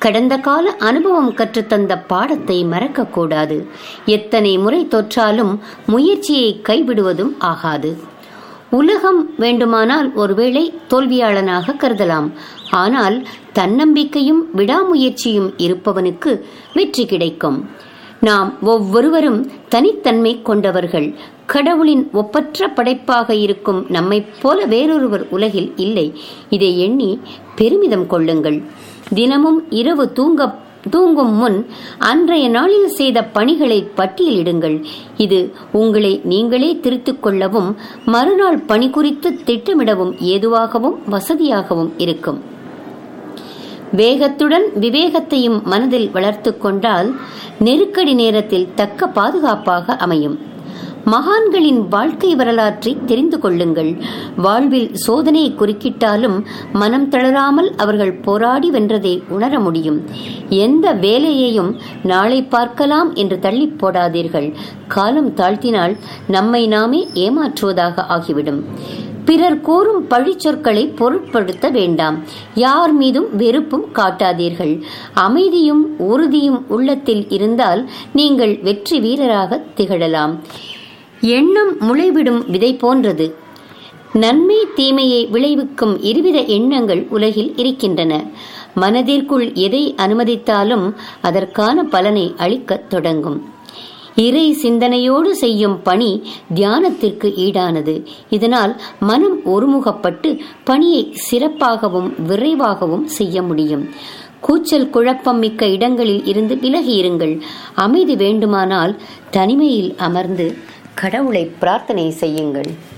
கடந்த கால அனுபவம் கற்றுத்தந்த பாடத்தை மறக்கக்கூடாது எத்தனை முறை தொற்றாலும் முயற்சியை கைவிடுவதும் ஆகாது உலகம் வேண்டுமானால் ஒருவேளை தோல்வியாளனாக கருதலாம் ஆனால் தன்னம்பிக்கையும் விடாமுயற்சியும் இருப்பவனுக்கு வெற்றி கிடைக்கும் நாம் ஒவ்வொருவரும் தனித்தன்மை கொண்டவர்கள் கடவுளின் ஒப்பற்ற படைப்பாக இருக்கும் நம்மைப் போல வேறொருவர் உலகில் இல்லை இதை எண்ணி பெருமிதம் கொள்ளுங்கள் தினமும் இரவு தூங்க தூங்கும் முன் அன்றைய நாளில் செய்த பணிகளை பட்டியலிடுங்கள் இது உங்களை நீங்களே திருத்திக் கொள்ளவும் மறுநாள் பணி குறித்து திட்டமிடவும் ஏதுவாகவும் வசதியாகவும் இருக்கும் வேகத்துடன் விவேகத்தையும் மனதில் வளர்த்து கொண்டால் நெருக்கடி நேரத்தில் தக்க பாதுகாப்பாக அமையும் மகான்களின் வாழ்க்கை வரலாற்றை தெரிந்து கொள்ளுங்கள் வாழ்வில் சோதனையை குறுக்கிட்டாலும் மனம் தளராமல் அவர்கள் போராடி வென்றதை உணர முடியும் எந்த வேலையையும் நாளை பார்க்கலாம் என்று தள்ளி போடாதீர்கள் காலம் தாழ்த்தினால் நம்மை நாமே ஏமாற்றுவதாக ஆகிவிடும் பிறர் கூறும் பழிச்சொற்களை பொருட்படுத்த வேண்டாம் யார் மீதும் வெறுப்பும் காட்டாதீர்கள் அமைதியும் உறுதியும் உள்ளத்தில் இருந்தால் நீங்கள் வெற்றி வீரராக திகழலாம் எண்ணம் முளைவிடும் விதை போன்றது நன்மை தீமையை விளைவிக்கும் இருவித எண்ணங்கள் உலகில் இருக்கின்றன மனதிற்குள் எதை அனுமதித்தாலும் அதற்கான பலனை அளிக்கத் தொடங்கும் இறை சிந்தனையோடு செய்யும் பணி தியானத்திற்கு ஈடானது இதனால் மனம் ஒருமுகப்பட்டு பணியை சிறப்பாகவும் விரைவாகவும் செய்ய முடியும் கூச்சல் குழப்பம் மிக்க இடங்களில் இருந்து விலகியிருங்கள் அமைதி வேண்டுமானால் தனிமையில் அமர்ந்து கடவுளை பிரார்த்தனை செய்யுங்கள்